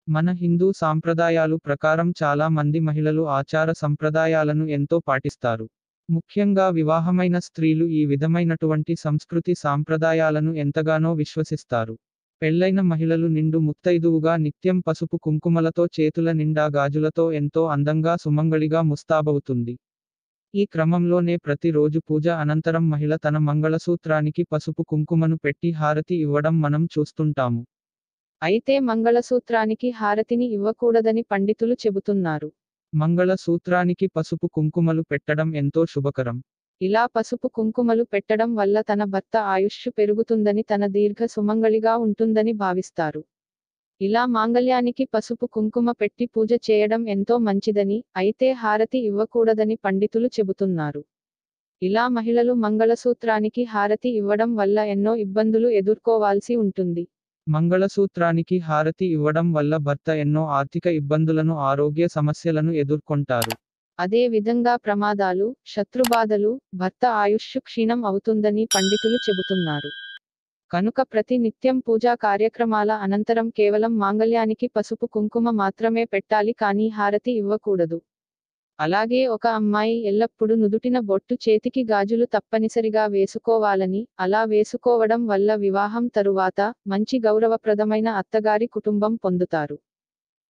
మన హిందూ సాంప్రదాయాలు ప్రకారం చాలా మంది మహిళలు ఆచార సంప్రదాయాలను ఎంతో పాటిస్తారు ముఖ్యంగా వివాహమైన స్త్రీలు ఈ విధమైనటువంటి సంస్కృతి సాంప్రదాయాలను ఎంతగానో విశ్వసిస్తారు పెళ్లైన మహిళలు నిండు ముత్తైదువుగా నిత్యం పసుపు కుంకుమలతో చేతుల నిండా గాజులతో ఎంతో అందంగా సుమంగళిగా ముస్తాబవుతుంది ఈ క్రమంలోనే ప్రతిరోజు పూజ అనంతరం మహిళ తన మంగళసూత్రానికి పసుపు కుంకుమను పెట్టి హారతి ఇవ్వడం మనం చూస్తుంటాము అయితే మంగళసూత్రానికి హారతిని ఇవ్వకూడదని పండితులు చెబుతున్నారు మంగళ సూత్రానికి పసుపు కుంకుమలు పెట్టడం ఎంతో శుభకరం ఇలా పసుపు కుంకుమలు పెట్టడం వల్ల తన భర్త ఆయుష్ పెరుగుతుందని తన దీర్ఘ సుమంగళిగా ఉంటుందని భావిస్తారు ఇలా మాంగళ్యానికి పసుపు కుంకుమ పెట్టి పూజ చేయడం ఎంతో మంచిదని అయితే హారతి ఇవ్వకూడదని పండితులు చెబుతున్నారు ఇలా మహిళలు మంగళసూత్రానికి హారతి ఇవ్వడం వల్ల ఎన్నో ఇబ్బందులు ఎదుర్కోవాల్సి ఉంటుంది మంగళసూత్రానికి హారతి ఇవ్వడం వల్ల భర్త ఎన్నో ఆర్థిక ఇబ్బందులను ఆరోగ్య సమస్యలను ఎదుర్కొంటారు అదే విధంగా ప్రమాదాలు శత్రుబాధలు భర్త ఆయుష్ క్షీణం అవుతుందని పండితులు చెబుతున్నారు కనుక ప్రతి నిత్యం పూజా కార్యక్రమాల అనంతరం కేవలం మాంగళ్యానికి పసుపు కుంకుమ మాత్రమే పెట్టాలి కానీ హారతి ఇవ్వకూడదు అలాగే ఒక అమ్మాయి ఎల్లప్పుడూ నుదుటిన బొట్టు చేతికి గాజులు తప్పనిసరిగా వేసుకోవాలని అలా వేసుకోవడం వల్ల వివాహం తరువాత మంచి గౌరవప్రదమైన అత్తగారి కుటుంబం పొందుతారు